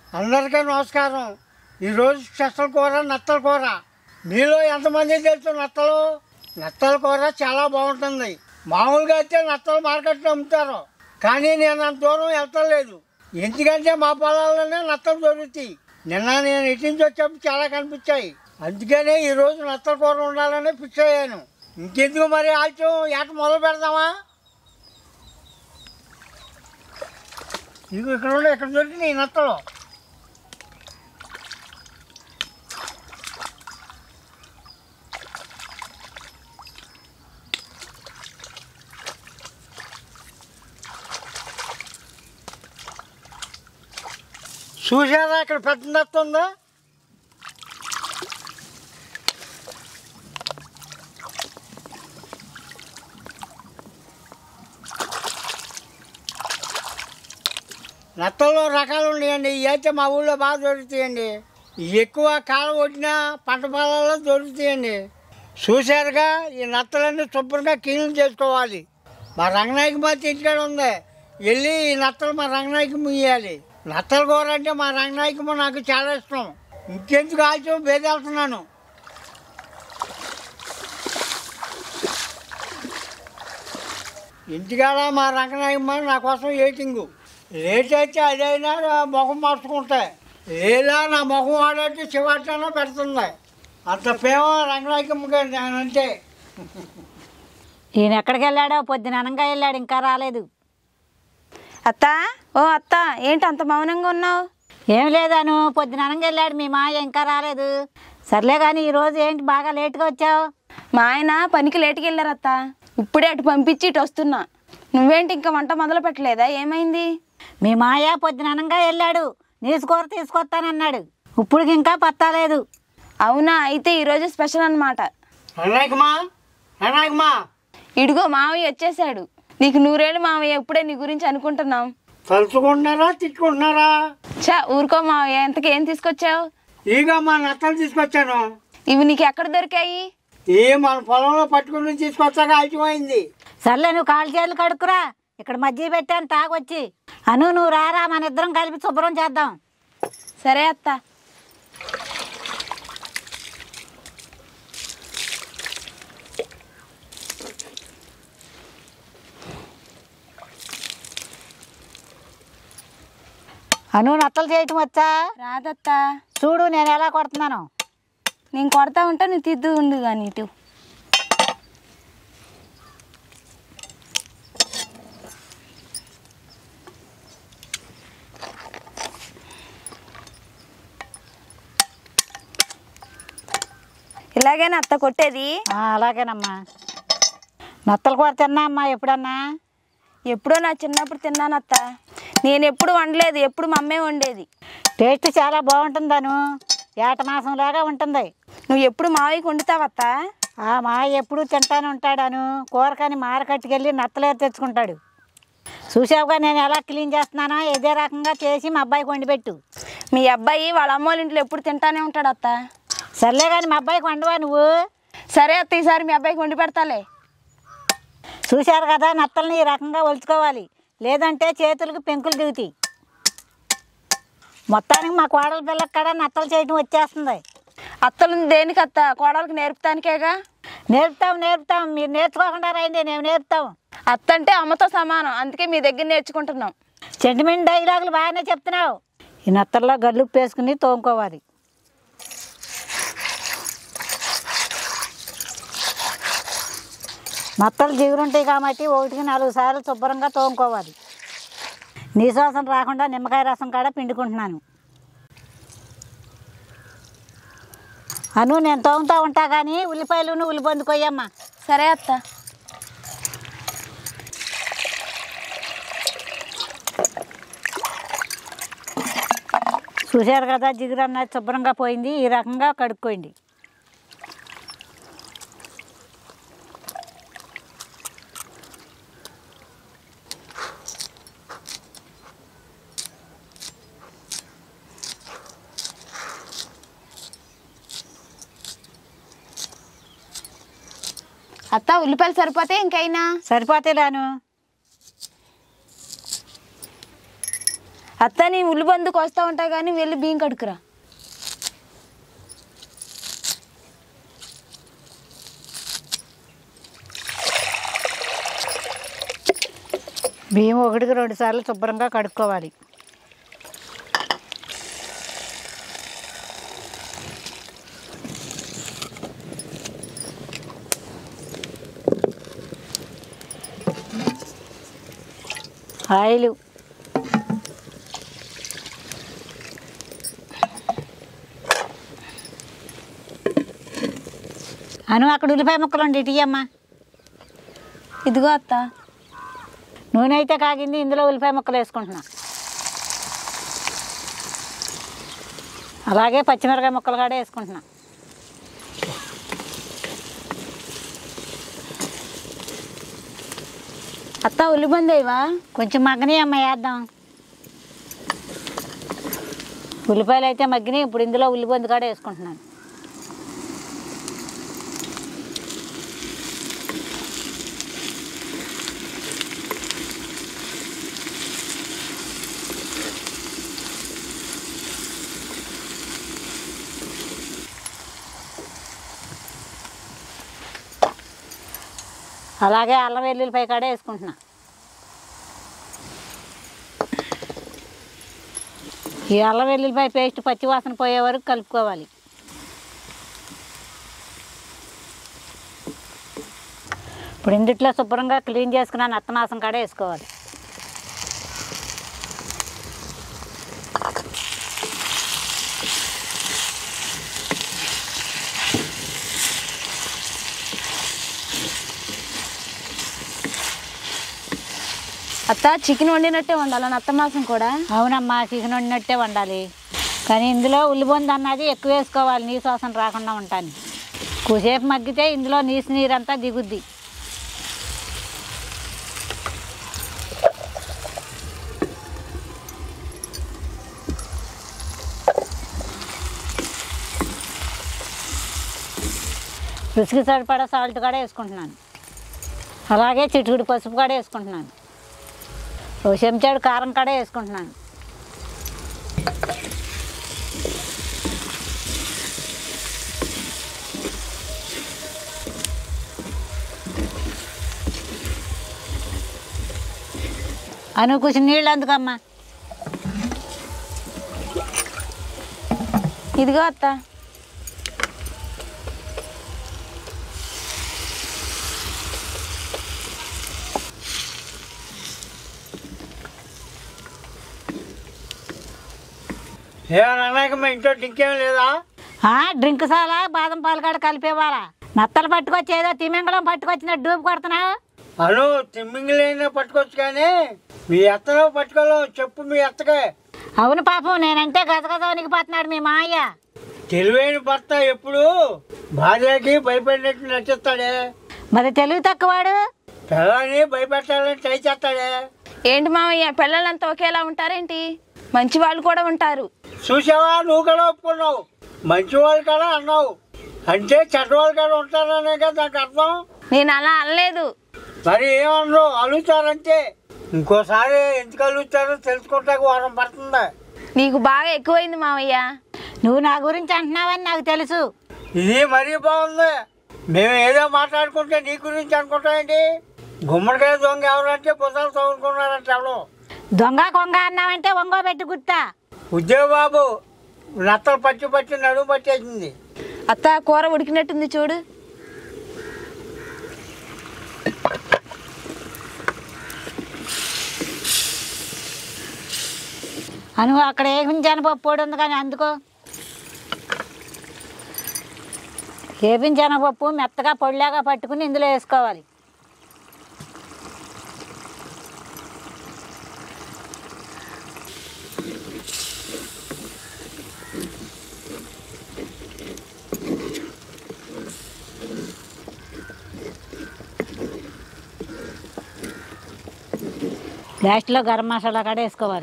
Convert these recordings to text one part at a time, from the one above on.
అందరికీ నమస్కారం ఈరోజు స్పెషల్ కూర నత్తల కూర మీలో ఎంతమంది తెలుసు నత్తలు నత్తల కూర చాలా బాగుంటుంది మామూలుగా అయితే నత్తలు మార్కెట్లో అమ్ముతారు కానీ నేను అంత దూరం వెళ్తలేదు ఎందుకంటే మా పొలాల్లోనే నత్తలు దొరుకుతాయి నిన్న నేను ఇటు నుంచి వచ్చేప్పుడు చాలా కనిపించాయి అందుకనే ఈరోజు నత్తల కూర ఉండాలని ఫిక్స్ అయ్యాను ఇంకెందుకు మరి ఆల్చం ఏట మొదలు పెడదామా ఇదిగో ఇక్కడ ఉండే ఇక్కడ దొరికినాయి నత్తలు చూసారా ఇక్కడ పెద్ద నత్త ఉందా నత్తల్లో రకాలు ఉన్నాయండి ఇవి అయితే మా ఊళ్ళో బాగా దొరుకుతాయండి ఇవి ఎక్కువ కాలం కొట్టిన పంట పొలాల్లో దొరుకుతాయండి చూశారుగా ఈ నత్తలన్నీ శుభ్రంగా క్లీన్ చేసుకోవాలి మా రంగనాయకి మా ఇంటికాడ ఉంది వెళ్ళి ఈ నత్తలు మా రంగనాయకి ముయ్యాలి నత్తల కూర అంటే మా రంగనాయకమ్మ నాకు చాలా ఇష్టం ఇంకెందుకు ఆల్చం బేదెళ్తున్నాను ఇంటికాడ మా రంగనాయకమ్మ నా కోసం వెయిటింగ్ లేట్ అయితే అదైనా నా ముఖం మార్చుకుంటాయి లేదా నా ముఖం వాడైతే శివాటన పెడుతుంది అంత ప్రేమ రంగనాయకమ్మకి అంటే ఈయన ఎక్కడికి వెళ్ళాడో పొద్దున అనంగా వెళ్ళాడు ఇంకా రాలేదు అత్త ఓ అత్త ఏంటి అంత మౌనంగా ఉన్నావు ఏం లేదాను పొద్దున అనంగా వెళ్ళాడు మీ మాయ ఇంకా రాలేదు సర్లే కానీ ఈరోజు ఏంటి బాగా లేట్గా వచ్చావు మా ఆయన పనికి లేటుకి వెళ్ళారు అత్త ఇప్పుడే అటు పంపించి ఇటు వస్తున్నా నువ్వేంటి ఇంకా వంట మొదలు పెట్టలేదా ఏమైంది మీ మాయ పొద్దున అనంగా వెళ్ళాడు నీసుకోర తీసుకొస్తానన్నాడు ఇప్పుడు ఇంకా పత్తాలేదు అవునా అయితే ఈరోజు స్పెషల్ అన్నమాట రంగనాయకమ్మా రంగనాయకమ్మా ఇడిగో మావయ్య వచ్చేసాడు నీకు నూరేళ్ళు మావయ్య ఎప్పుడే నీ గురించి అనుకుంటున్నాం తలుచుకుంటున్నారా తిట్టుకుంటున్నారా చా ఊరుకో మావయ్య ఎంతకి ఏం తీసుకొచ్చావు ఈగా మా నత్తలు తీసుకొచ్చాను ఇవి నీకు ఎక్కడ దొరికాయి ఏ మన పొలంలో పట్టుకుని తీసుకొచ్చాక ఆలస్యమైంది సర్లే నువ్వు కాలు చేతులు కడుక్కురా ఇక్కడ మజ్జిగ పెట్టాను తాగొచ్చి అను నువ్వు రారా మన ఇద్దరం కలిపి శుభ్రం చేద్దాం సరే అత్త అను నత్తలు చేయటం వచ్చా రాదత్తా చూడు నేను ఎలా కొడుతున్నాను నేను కొడతా ఉంటా నువ్వు తిద్దు ఉండు కానీ ఇటు ఇలాగేనా అత్త కొట్టేది ఆ, అలాగేనమ్మా నత్తలు కూర తిన్నా అమ్మా ఎప్పుడన్నా ఎప్పుడో నా చిన్నప్పుడు తిన్నాను అత్త నేను ఎప్పుడు వండలేదు ఎప్పుడు మా అమ్మే వండేది టేస్ట్ చాలా బాగుంటుందను ఏట మాసంలాగా ఉంటుంది నువ్వు ఎప్పుడు మావయ్యకి వండుతావత్త ఆ మా ఎప్పుడు తింటానే ఉంటాడాను కూరకని మారకట్టుకెళ్ళి నత్తలేరు తెచ్చుకుంటాడు చూసావుగా నేను ఎలా క్లీన్ చేస్తున్నానో ఇదే రకంగా చేసి మా అబ్బాయికి వండిపెట్టు మీ అబ్బాయి వాళ్ళ అమ్మ వాళ్ళ ఇంట్లో ఎప్పుడు తింటానే ఉంటాడు అత్త సర్లే కానీ మా అబ్బాయికి వండవా నువ్వు సరే అత్త ఈసారి మీ అబ్బాయికి వండి పెడతాలే చూశారు కదా నత్తల్ని ఈ రకంగా ఒలుచుకోవాలి లేదంటే చేతులకు పెంకులు దిగుతాయి మొత్తానికి మా కోడల పిల్లకి కూడా నత్తలు చేయటం వచ్చేస్తుంది అత్తలు దేనికి అత్త కోడలకు నేర్పుతానికేగా నేర్పుతాం నేర్పుతాం మీరు నేర్చుకోకుండా రండి మేము నేర్పుతాం అత్త అంటే అమ్మతో సమానం అందుకే మీ దగ్గర నేర్చుకుంటున్నాం సెంటిమెంట్ డైలాగులు బాగానే చెప్తున్నావు ఈ నత్తల్లో గల్లుప్పు వేసుకుని తోముకోవాలి నత్తలు జిగురుంటాయి కాబట్టి ఒకటికి నాలుగు సార్లు శుభ్రంగా తోముకోవాలి నీశ్వాసం రాకుండా నిమ్మకాయ రసం కాడ పిండుకుంటున్నాను అను నేను తోముతా ఉంటా కానీ ఉల్లిపాయలు ఉల్లిపందు కొయ్యమ్మా సరే అత్త చూశారు కదా జిగురు అన్నది శుభ్రంగా పోయింది ఈ రకంగా కడుక్కోండి అత్త ఉల్లిపాయలు సరిపోతే ఇంకైనా సరిపోతేలాను అత్త నీ ఉల్లిబందుకు వస్తా ఉంటా కానీ వెళ్ళి బియ్యం కడుకురా బియ్యం ఒకటికి రెండు సార్లు శుభ్రంగా కడుక్కోవాలి ఆయిలు అను అక్కడ ఉల్లిపాయ ముక్కలు ఉండి ఇటీయమ్మా ఇదిగో అత్త నూనె అయితే కాగింది ఇందులో ఉల్లిపాయ ముక్కలు వేసుకుంటున్నా అలాగే పచ్చిమిరకాయ ముక్కలు కూడా వేసుకుంటున్నా అత్త ఉల్లిబందేవా కొంచెం మగ్గని అమ్మ వేద్దాం ఉల్లిపాయలు అయితే మగ్గినాయి ఇప్పుడు ఇందులో ఉల్లిపొంది కూడా వేసుకుంటున్నాను అలాగే అల్లం వెల్లుల్లిపాయ కూడా వేసుకుంటున్నా ఈ అల్లం వెల్లుల్లిపాయ పేస్ట్ పచ్చి వాసన పోయే వరకు కలుపుకోవాలి ఇప్పుడు ఇందుట్లో శుభ్రంగా క్లీన్ చేసుకున్న నత్తమాసం కాడ వేసుకోవాలి అత్త చికెన్ వండినట్టే వండాలి నత్త మాసం కూడా అవునమ్మా చికెన్ వండినట్టే వండాలి కానీ ఇందులో ఉల్లిబొంది అన్నది ఎక్కువ వేసుకోవాలి నీసు వాసన రాకుండా ఉంటాను కూసేపు మగ్గితే ఇందులో నీసు నీరంతా దిగుద్ది రుచికి సరిపడా సాల్ట్ కూడా వేసుకుంటున్నాను అలాగే చిటుకుడు పసుపు కూడా వేసుకుంటున్నాను ఓ చెంచాడు కారం కూడా వేసుకుంటున్నాను అను కొంచెం నీళ్ళు అందుకమ్మా ఇదిగో అత్త ఏమన్నా మా ఇంట్లో ఇంకేం లేదా ఆ, డ్రింక్ సాలా బాదం పాలు కాడ కలిపేవారా నత్తలు పట్టుకొచ్చి ఏదో తిమింగళం పట్టుకొచ్చినట్టు డూపు కొడుతున్నావు అను తిమ్మింగిలైనా పట్టుకోవచ్చు కానీ మీ ఎత్తనో పట్టుకోలేవు చెప్పు మీ ఎత్తకే అవును పాపం నేనంటే గజగజ వణికిపోతున్నాడు మీ మాయ్య తెలివైన భర్త ఎప్పుడు భార్యకి భయపడినట్టు నటిస్తాడే మరి తెలివి తక్కువాడు పిల్లని భయపెట్టాలని ట్రై చేస్తాడే ఏంటి మామయ్య పిల్లలంతా ఒకేలా ఉంటారేంటి మంచి వాళ్ళు కూడా ఉంటారు చూసావా నువ్వు కూడా ఒప్పుకున్నావు మంచి వాళ్ళు కదా అన్నావు అంటే చెడ్డ వాళ్ళు కూడా ఉంటారనే కదా నాకు అర్థం నేను అలా అనలేదు మరి ఏమన్నారు అలుగుతారంటే ఇంకోసారి ఎందుకు అలుగుతారో తెలుసుకుంటాక వారం పడుతుంది నీకు బాగా ఎక్కువైంది మామయ్య నువ్వు నా గురించి అంటున్నావని నాకు తెలుసు ఇది మరీ బాగుంది మేము ఏదో మాట్లాడుకుంటే నీ గురించి అనుకుంటామేంటి గుమ్మడికాయ దొంగ ఎవరంటే బుధాలు చదువుకున్నారంట ఎవరు దొంగ కొంగ అన్నావంటే ఒంగో పెట్టి గుర్తా ఉద్యోగ బాబు నత్తలు పచ్చి పచ్చి నడుము పట్టేసింది అత్త కూర ఉడికినట్టుంది చూడు అను అక్కడ ఏపించాను పప్పు ఉంది కానీ అందుకో ఏపించాను పప్పు మెత్తగా పొడిలాగా పట్టుకుని ఇందులో వేసుకోవాలి లాస్ట్లో గరం మసాలా కూడా వేసుకోవాలి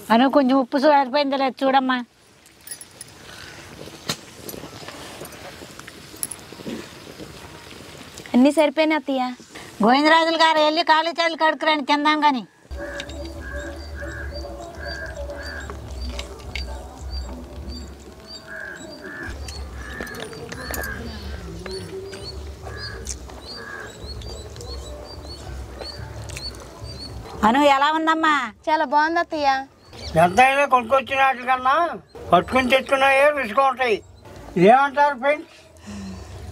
అను కొంచెం ఉప్పు సరిపోయింది లేదు చూడమ్మా అన్నీ సరిపోయినాయి అత్తయ్య గోవిందరాజులు గారు వెళ్ళి కాళ్ళు చేతులు కడుక్కురండి తిందాం కానీ అను ఎలా ఉందమ్మా చాలా బాగుంది అత్తయ్య ఎంతైనా కొనుక్కొచ్చిన వాటికన్నా పట్టుకుని తెచ్చుకున్నాయే రుచిగా ఉంటాయి ఇదేమంటారు ఫ్రెండ్స్